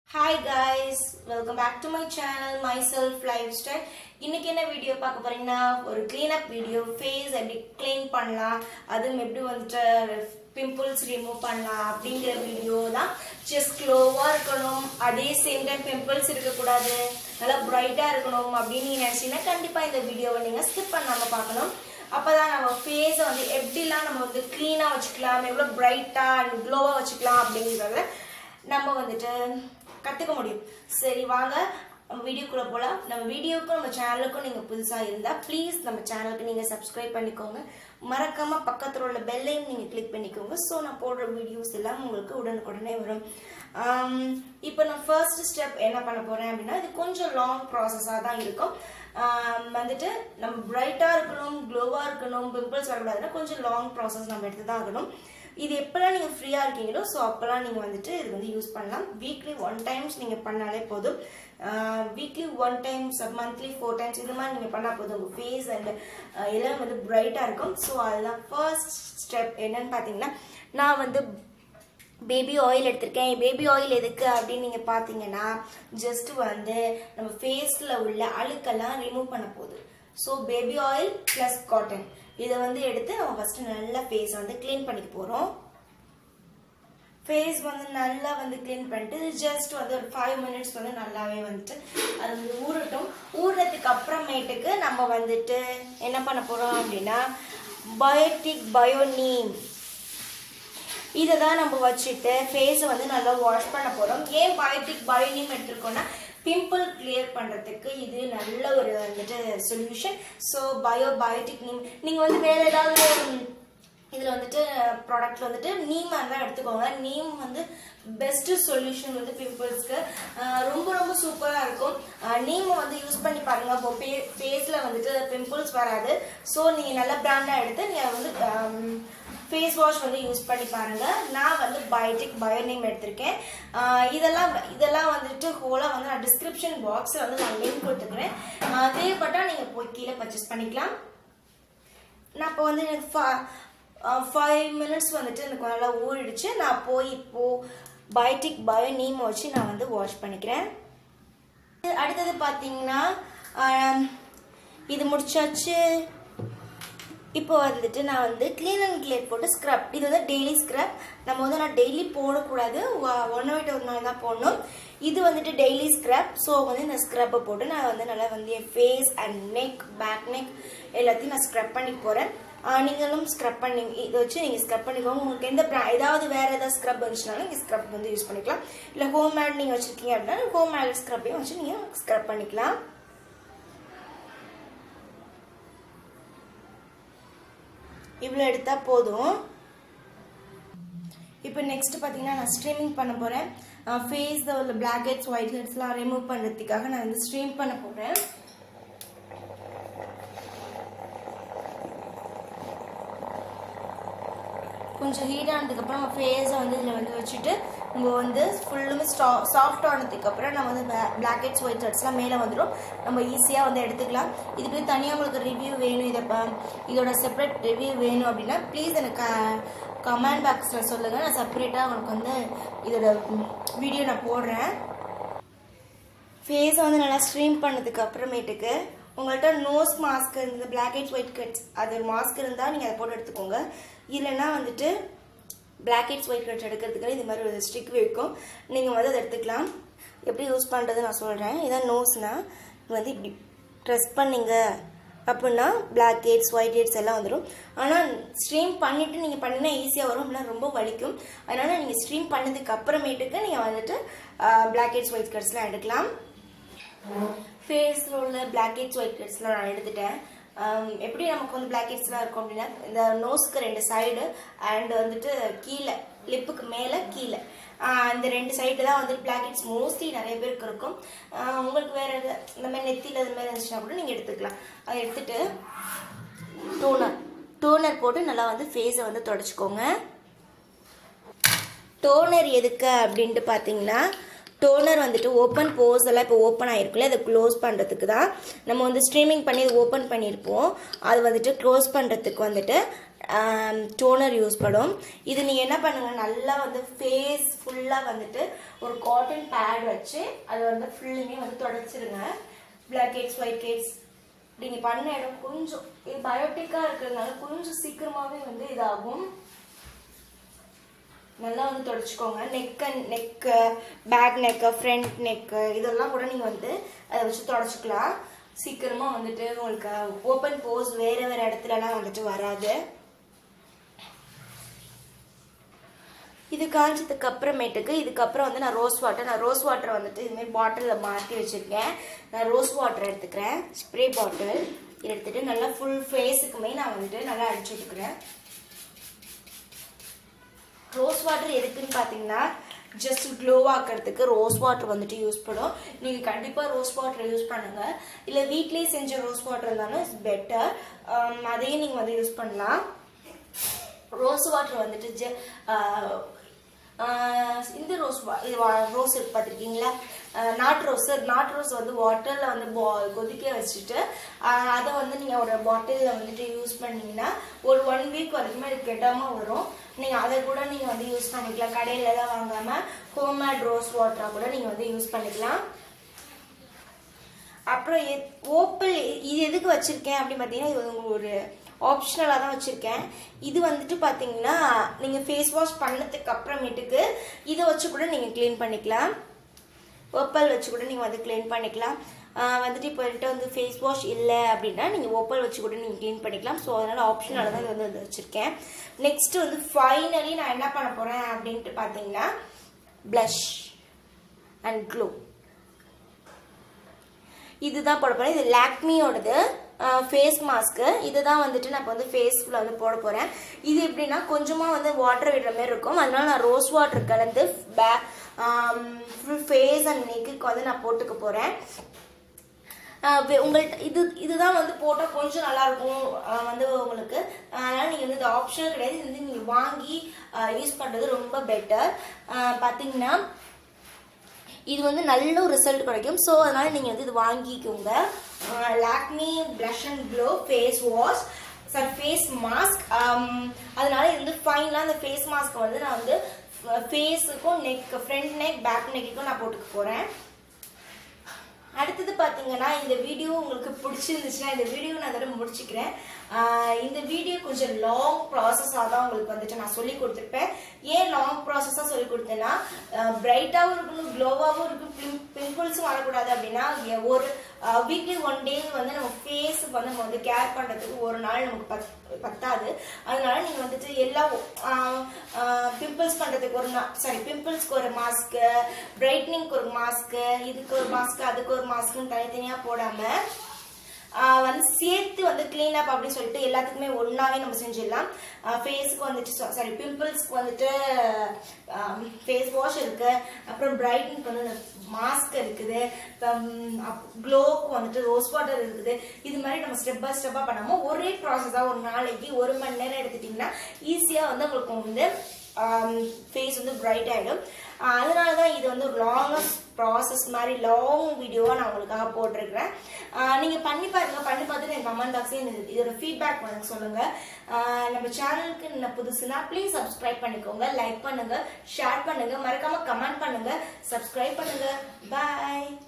hi guys welcome back to my channel my self life style இன்னைக்கு என்ன video பார்க்க போறீங்கன்னா ஒரு க்ளீனப் வீடியோ ஃபேஸ் எப்படி க்ளீன் பண்ணலாம் அதுவும் எப்படி வந்துட்டு பிம்பிள்ஸ் ரிமூவ் பண்ணலாம் அப்படிங்கிற வீடியோ தான் ஜஸ்ட் க்ளோவாக இருக்கணும் அதே சேம் டைம் பிம்பிள்ஸ் இருக்கக்கூடாது நல்லா பிரைட்டாக இருக்கணும் அப்படின்னு நீங்க நினச்சிங்கன்னா கண்டிப்பாக இந்த வீடியோவை நீங்கள் ஸ்கிப் பண்ணாமல் பார்க்கணும் அப்பதான் நம்ம ஃபேஸை வந்து எப்படிலாம் நம்ம வந்து க்ளீனாக வச்சுக்கலாம் எவ்வளோ பிரைட்டாக அண்ட் க்ளோவாக வச்சுக்கலாம் அப்படிங்கிறத நம்ம வந்துட்டு கற்றுக்க முடியும் சரி வாங்க வீடியோக்குள்ளே போகலாம் நம்ம வீடியோக்கும் நம்ம சேனலுக்கும் நீங்கள் புதுசாக இருந்தால் ப்ளீஸ் நம்ம சேனலுக்கு நீங்கள் சப்ஸ்கிரைப் பண்ணிக்கோங்க மறக்காமல் பக்கத்தில் உள்ள பெல்லையும் நீங்கள் கிளிக் பண்ணிக்கோங்க ஸோ நான் போடுற வீடியோஸ் எல்லாம் உங்களுக்கு உடனுக்குடனே வரும் இப்போ நான் ஃபர்ஸ்ட் ஸ்டெப் என்ன பண்ண போகிறேன் அப்படின்னா இது கொஞ்சம் லாங் ப்ராசஸாக தான் இருக்கும் ஆம், வந்துட்டு நம்ம பிரைட்டாக இருக்கணும் க்ளோவாக இருக்கணும் பிம்பிள்ஸ் வரக்கூடாதுன்னா கொஞ்சம் லாங் ப்ராசஸ் நம்ம எடுத்து தான் ஆகணும் இது எப்போல்லாம் நீங்கள் ஃப்ரீயாக இருக்கீங்களோ ஸோ அப்போல்லாம் நீங்கள் வந்துட்டு இது வந்து யூஸ் பண்ணலாம் வீக்லி ஒன் டைம்ஸ் நீங்கள் பண்ணாலே போதும் weekly one times monthly four times இது மாதிரி நீங்கள் பண்ணால் போதும் உங்கள் ஃபேஸ் அண்ட் எல்லாம் வந்து பிரைட்டாக இருக்கும் ஸோ அதெல்லாம் ஃபர்ஸ்ட் ஸ்டெப் என்னன்னு பார்த்தீங்கன்னா நான் வந்து பேபி ஆயில் எடுத்திருக்கேன் பேபி ஆயில் எதுக்கு அப்படின்னு நீங்கள் பார்த்தீங்கன்னா ஜஸ்ட் வந்து நம்ம ஃபேஸில் உள்ள அழுக்கெல்லாம் ரிமூவ் பண்ண போகுது so baby oil plus cotton இதை வந்து எடுத்து நம்ம ஃபஸ்ட்டு நல்லா ஃபேஸை வந்து க்ளீன் பண்ணிக்க போகிறோம் ஃபேஸ் வந்து நல்லா வந்து க்ளீன் பண்ணிட்டு ஜஸ்ட் வந்து ஒரு ஃபைவ் மினிட்ஸ் வந்து நல்லாவே வந்துட்டு அது வந்து ஊறட்டும் ஊறுறதுக்கு அப்புறமேட்டுக்கு நம்ம வந்துட்டு என்ன பண்ண போகிறோம் அப்படின்னா பயோட்டிக் பயோனீம் இதை தான் நம்ம வச்சுட்டு ஃபேஸை வந்து நல்லா வாஷ் பண்ண போகிறோம் ஏன் பயோட்டிக் பயோனியம் எடுத்துருக்கோம்னா பிம்பிள் கிளியர் பண்ணுறதுக்கு இது நல்ல ஒரு வந்துட்டு solution so bio Biotique neem நீங்கள் வந்து வேறு ஏதாவது இதில் வந்துட்டு ப்ராடக்ட்ல வந்துட்டு நீம் தான் எடுத்துக்கோங்க நீம் வந்து பெஸ்ட் சொல்யூஷன் வந்து பிம்பிள்ஸ்க்கு ரொம்ப ரொம்ப சூப்பராக இருக்கும் நீம் வந்து யூஸ் பண்ணி பாருங்க அப்போ ஃபே ஃபேஸில் வந்துட்டு பிம்பிள்ஸ் வராது ஸோ நீங்கள் நல்ல பிராண்டாக எடுத்து நீங்கள் வந்து ஃபேஸ் வாஷ் வந்து யூஸ் பண்ணி பாருங்க நான் வந்து பயோட்டிக் பயோநேம் எடுத்திருக்கேன் ஆஹ் இதெல்லாம் இதெல்லாம் வந்துட்டு ஹோலாக வந்து நான் டிஸ்கிரிப்ஷன் பாக்ஸில் வந்து நான் லிங்க் கொடுத்துக்கிறேன் ஆஹ் தேவைப்பட்டால் நீங்கள் போய் கீழே பர்ச்சேஸ் பண்ணிக்கலாம் நான் இப்போ வந்து எனக்கு ஃபைவ் மினிட்ஸ் வந்துட்டு எனக்கு நல்லா ஊறிடுச்சு நான் போய் இப்போ பயோட்டிக் பயோ நீம் வச்சு நான் வந்து வாஷ் பண்ணிக்கிறேன் அடுத்தது பார்த்தீங்கன்னா ஆம், இது முடிச்சாச்சு இப்போ வந்துட்டு நான் வந்து க்ளீன் அண்ட் கிளியர் போட்டு ஸ்க்ரப் இது வந்து டெய்லி ஸ்க்ரப் நம்ம வந்து நான் டெய்லி போடக்கூடாது ஒன் விட்டு ஒரு நாள் தான் போடணும் இது வந்துட்டு டெய்லி ஸ்க்ரப் ஸோ வந்து இந்த ஸ்க்ரப்பை போட்டு நான் வந்து நல்லா வந்து என் face and neck back neck எல்லாத்தையும் நான் ஸ்க்ரப் பண்ணி போகிறேன் நீங்களும் ஸ்க்ரப் பண்ணி இதை வச்சு நீங்கள் ஸ்க்ரப் பண்ணிக்கோங்க உங்களுக்கு எந்த brand- ஏதாவது வேறு ஏதாவது ஸ்க்ரப் வந்துச்சுனாலும் நீங்கள் ஸ்க்ரப் வந்து யூஸ் பண்ணிக்கலாம் இல்லை ஹோம் மேட் நீங்கள் வச்சுருக்கீங்க அப்படின்னா ஹோம் மேட் ஸ்க்ரப்பையும் வச்சு நீங்கள் ஸ்க்ரப் பண்ணிக்கலாம் இவ்வளோ எடுத்தால் போதும் இப்போ நெக்ஸ்ட் பார்த்தீங்கன்னா நான் ஸ்ட்ரீமிங் பண்ண போகிறேன் ஃபேஸில் உள்ள பிளாக் ஹெட்ஸ் ஒயிட் ஹெட்ஸ்லாம் ரிமூவ் பண்ணுறதுக்காக நான் வந்து ஸ்ட்ரீம் பண்ண போகிறேன் கொஞ்சம் ஹீட் ஆனதுக்கப்புறம் நம்ம ஃபேஸை வந்து இதில் வந்து வச்சுட்டு நம்ம வந்து ஃபுல்லுமே ஸ்டா சாஃப்ட் ஆனதுக்கப்புறம் நம்ம வந்து பிளாக் ஹெட்ஸ் ஒயிட் ஹெட்ஸ்லாம் மேலே வந்துடும் நம்ம ஈஸியாக வந்து எடுத்துக்கலாம் இதுக்கு தனியாக உங்களுக்கு ரிவ்யூ வேணும் இதை ப- இதோட செப்பரேட் ரிவ்யூ வேணும் அப்படின்னா ப்ளீஸ் எனக்கு கமெண்ட் பாக்ஸில் சொல்லுங்கள் நான் செப்பரேட்டாக உங்களுக்கு வந்து இதோட வீடியோ நான் போடுறேன் ஃபேஸை வந்து நல்லா ஸ்ட்ரீம் பண்ணதுக்கு அப்புறமேட்டுக்கு உங்கள்கிட்ட நோஸ் மாஸ்க் இருந்தது பிளாக் ஹெட்ஸ் ஒயிட் கட்ஸ் அது மாஸ்க் இருந்தால் நீங்கள் அதை போட்டு எடுத்துக்கோங்க இல்லைன்னா வந்துட்டு பிளாக் ஹெட்ஸ் ஒயிட் கட்ஸ் எடுக்கிறதுக்கு இது மாதிரி ஒரு ஸ்டிக் வைக்கும் நீங்கள் வந்து அதை எடுத்துக்கலாம் எப்படி யூஸ் பண்ணுறது நான் சொல்கிறேன் இதான் நோஸ்னால் வந்து இப்படி ப்ரெஸ் பண்ணீங்க அப்படின்னா பிளாக் ஹெட்ஸ் ஒயிட் ஹெட்ஸ் எல்லாம் வந்துடும் ஆனால் ஸ்ட்ரீம் பண்ணிவிட்டு நீங்கள் பண்ணினா ஈஸியாக வரும் அப்படின்னா ரொம்ப வலிக்கும் அதனால் நீங்கள் ஸ்ட்ரீம் பண்ணதுக்கு அப்புறமேட்டுக்கு நீங்கள் வந்துட்டு பிளாக் ஹெட்ஸ் ஒயிட் கட்ஸ்லாம் எடுக்கலாம் ஃபேஸில் உள்ள பிளாக் ஹெட்ஸ் ஒயிட் ஹெட்ஸ்லாம் நான் எடுத்துட்டேன் ஆம், எப்படி நமக்கு வந்து பிளாக் ஹெட்ஸ்லாம் இருக்கும் அப்படின்னா இந்த நோஸ்க்கு ரெண்டு சைடு அண்ட் வந்துட்டு கீழே லிப்புக்கு மேலே கீழே ஆஹ் இந்த ரெண்டு சைடு தான் வந்து பிளாக் ஹெட்ஸ் மோஸ்ட்லி நிறைய பேருக்கு இருக்கும் ஆஹ் உங்களுக்கு வேற எது இந்த மாதிரி நெத்தியில் இது மாதிரி இருந்துச்சுன்னா கூட நீங்கள் எடுத்துக்கலாம் அதை எடுத்துட்டு டோனர் டோனர் போட்டு நல்லா வந்து ஃபேஸை வந்து தொடச்சிக்கோங்க டோனர் எதுக்கு அப்படின்ட்டு பார்த்தீங்கன்னா டோனர் வந்துட்டு ஓப்பன் போஸ் எல்லாம் இப்போ ஓப்பன் ஆயிருக்குல்ல அதை க்ளோஸ் பண்ணுறதுக்கு தான் நம்ம வந்து ஸ்ட்ரீமிங் பண்ணி இது ஓப்பன் பண்ணியிருப்போம் அது வந்துட்டு க்ளோஸ் பண்ணுறதுக்கு வந்துட்டு டோனர் யூஸ் படும் இது நீங்கள் என்ன பண்ணுங்க நல்லா வந்து ஃபேஸ் ஃபுல்லாக வந்துட்டு ஒரு காட்டன் பேட் வச்சு அதை வந்து ஃபுல்லுமே வந்து தொடச்சிருங்க பிளாக் கேக்ஸ் ஒயிட் கேக்ஸ் நீங்கள் பண்ண இடம் கொஞ்சம் இது பயோட்டிக்காக இருக்கிறதுனால கொஞ்சம் சீக்கிரமாகவே வந்து இதாகும் நல்லா வந்து தொடச்சிக்கோங்க neck neck back neck front neck இதெல்லாம் கூட நீங்கள் வந்து அதை வச்சு தொடச்சிக்கலாம் சீக்கிரமாக வந்துட்டு உங்களுக்கு ஓப்பன் போஸ் வேறு வேறு இடத்துலலாம் வந்துட்டு வராது இது காய்ச்சதுக்கு அப்புறமேட்டுக்கு இதுக்கப்புறம் வந்து நான் ரோஸ் வாட்டர் நான் ரோஸ் வாட்டர் வந்துட்டு இதுமாரி பாட்டிலில் மாற்றி வச்சுருக்கேன் நான் ரோஸ் வாட்டர் எடுத்துக்கிறேன் ஸ்ப்ரே பாட்டில் எடுத்துட்டு நல்லா ஃபுல் ஃபேஸுக்குமே நான் வந்துட்டு நல்லா அடிச்சு விட்டுக்கிறேன் ரோஸ் வாட்டர் எதுக்குன்னு பார்த்தீங்கன்னா ஜஸ்ட் க்ளோ ஆக்கிறதுக்கு ரோஸ் வாட்டர் வந்துட்டு யூஸ் பண்ணும் நீங்கள் கண்டிப்பாக ரோஸ் வாட்டர் யூஸ் பண்ணுங்கள் இல்லை வீட்லேயே செஞ்ச ரோஸ் வாட்டர் இருந்தாலும் இட்ஸ் பெட்டர் அதையும் நீங்கள் வந்து யூஸ் பண்ணலாம் ரோஸ் வாட்டர் வந்துட்டு ஜ இந்த ரோஸ் இது ரோஸ் இருக்கு பார்த்துருக்கீங்களா நாட்டு ரோஸ் நாட்டு ரோஸ் வந்து வாட்டரில் வந்து பா கொதிக்க வச்சுட்டு அதை வந்து நீங்கள் ஒரு பாட்டிலில் வந்துட்டு யூஸ் பண்ணீங்கன்னா ஒரு ஒன் வீக் வரைக்குமே அது கெட்டாமல் வரும் நீங்கள் அதை கூட நீங்கள் வந்து யூஸ் பண்ணிக்கலாம் கடையில் தான் வாங்காமல் ஹோம்மேட் ரோஸ் வாட்டராக கூட நீங்கள் வந்து யூஸ் பண்ணிக்கலாம் அப்புறம் ஓப்பல் இது எதுக்கு வச்சுருக்கேன் அப்படின்னு பார்த்தீங்கன்னா இது வந்து ஒரு ஆப்ஷனலாக தான் வச்சுருக்கேன் இது வந்துட்டு பார்த்தீங்கன்னா நீங்கள் ஃபேஸ் வாஷ் பண்ணதுக்கு அப்புறமேட்டுக்கு இதை வச்சு கூட நீங்கள் க்ளீன் பண்ணிக்கலாம் ஓப்பல் வச்சு கூட நீங்கள் வந்து க்ளீன் பண்ணிக்கலாம் வந்துட்டு இப்போ என்கிட்ட வந்து ஃபேஸ் வாஷ் இல்லை அப்படின்னா நீங்கள் ஓப்பல் வச்சு கூட நீங்கள் க்ளீன் பண்ணிக்கலாம் ஸோ அதனால் ஆப்ஷனால தான் இது வந்து வந்து வச்சுருக்கேன் நெக்ஸ்ட்டு வந்து ஃபைனலி நான் என்ன பண்ண போகிறேன் அப்படின்ட்டு பார்த்தீங்கன்னா ப்ளஷ் அண்ட் க்ளோ இதுதான் போட போகிறேன் இது லாக்மியோடது ஃபேஸ் மாஸ்க்கு இதுதான் வந்துட்டு நான் இப்போ வந்து ஃபேஸில் வந்து போட போகிறேன் இது எப்படின்னா கொஞ்சமாக வந்து வாட்டர் விடுற மாதிரி இருக்கும் அதனால நான் ரோஸ் வாட்டர் கலந்து பே ஃபுல் ஃபேஸ் அண்ட் நெக்குக்கு வந்து நான் போட்டுக்க போகிறேன் உங்கள்கிட்ட இது இதுதான் வந்து போட்டால் கொஞ்சம் நல்லாயிருக்கும் வந்து உங்களுக்கு அதனால் நீங்கள் வந்து இது ஆப்ஷன் கிடையாது இது வந்து நீங்கள் வாங்கி யூஸ் பண்ணுறது ரொம்ப பெட்டர் பார்த்தீங்கன்னா இது வந்து நல்ல ஒரு ரிசல்ட் கிடைக்கும் ஸோ அதனால் நீங்கள் வந்து இது வாங்கிக்கோங்க Lakme blush and glow face wash சார் ஃபேஸ் மாஸ்க் அதனால இது வந்து ஃபைனலாக அந்த ஃபேஸ் மாஸ்க்கை வந்து நான் வந்து ஃபேஸுக்கும் நெக் ஃப்ரண்ட் நெக் பேக் நெக்குக்கும் நான் போட்டுக்க போகிறேன் அடுத்தது பார்த்தீங்கன்னா இந்த வீடியோ உங்களுக்கு பிடிச்சிருந்துச்சுன்னா இந்த வீடியோ நான் அதோட முடிச்சுக்கிறேன் இந்த வீடியோ கொஞ்சம் லாங் ப்ராசஸாக தான் உங்களுக்கு வந்துட்டு நான் சொல்லி கொடுத்துருப்பேன் ஏன் லாங் ப்ராசஸாக சொல்லி கொடுத்தேன்னா பிரைட்டாகவும் இருக்கணும் க்ளோவாகவும் இருக்கும் பிம்பிள்ஸும் வரக்கூடாது அப்படின்னா ஒரு வீக்லி ஒன் டே வந்து நம்ம ஃபேஸுக்கு வந்து நம்ம வந்து கேர் பண்ணுறதுக்கு ஒரு நாள் நமக்கு பத் பத்தாது அதனால நீங்கள் வந்துட்டு எல்லா பிம்பிள்ஸ் பண்ணுறதுக்கு ஒரு சாரி பிம்பிள்ஸ்க்கு ஒரு மாஸ்க்கு பிரைட்னிங்க்கு ஒரு மாஸ்க்கு இதுக்கு ஒரு மாஸ்க்கு அதுக்கு ஒரு மாஸ்க்குன்னு தனித்தனியாக போடாமல் வந்து சேர்த்து வந்து க்ளீன் அப் அப்படின்னு சொல்லிட்டு எல்லாத்துக்குமே ஒன்றாவே நம்ம செஞ்சிடலாம் ஃபேஸுக்கு வந்துட்டு சாரி பிம்பிள்ஸ்க்கு வந்துட்டு ஃபேஸ் வாஷ் இருக்கு அப்புறம் பிரைட்னிங்க்கு வந்து மாஸ்க் இருக்குது க்ளோக்கு வந்துட்டு ரோஸ் வாட்டர் இருக்குது இது மாதிரி நம்ம ஸ்டெப் பை ஸ்டெப்பாக பண்ணாமல் ஒரே ப்ராசஸாக ஒரு நாளைக்கு ஒரு மணி நேரம் எடுத்துட்டிங்கன்னா ஈஸியாக வந்து உங்களுக்கு வந்து ஃபேஸ் வந்து பிரைட் ஆகிடும் அதனால தான் இது வந்து ஒரு லாங்கஸ்ட் ப்ராசஸ் மாதிரி லாங் வீடியோவாக நான் உங்களுக்காக போட்டிருக்கிறேன் நீங்கள் பண்ணி பாருங்க பண்ணி பார்த்துட்டு என் கமெண்ட் பாக்ஸையும் இதோட ஃபீட்பேக் எனக்கு சொல்லுங்கள் நம்ம சேனலுக்கு என்ன புதுசுனா ப்ளீஸ் சப்ஸ்கிரைப் பண்ணிக்கோங்க லைக் பண்ணுங்கள் ஷேர் பண்ணுங்கள் மறக்காமல் கமெண்ட் பண்ணுங்கள் சப்ஸ்கிரைப் பண்ணுங்கள் பாய்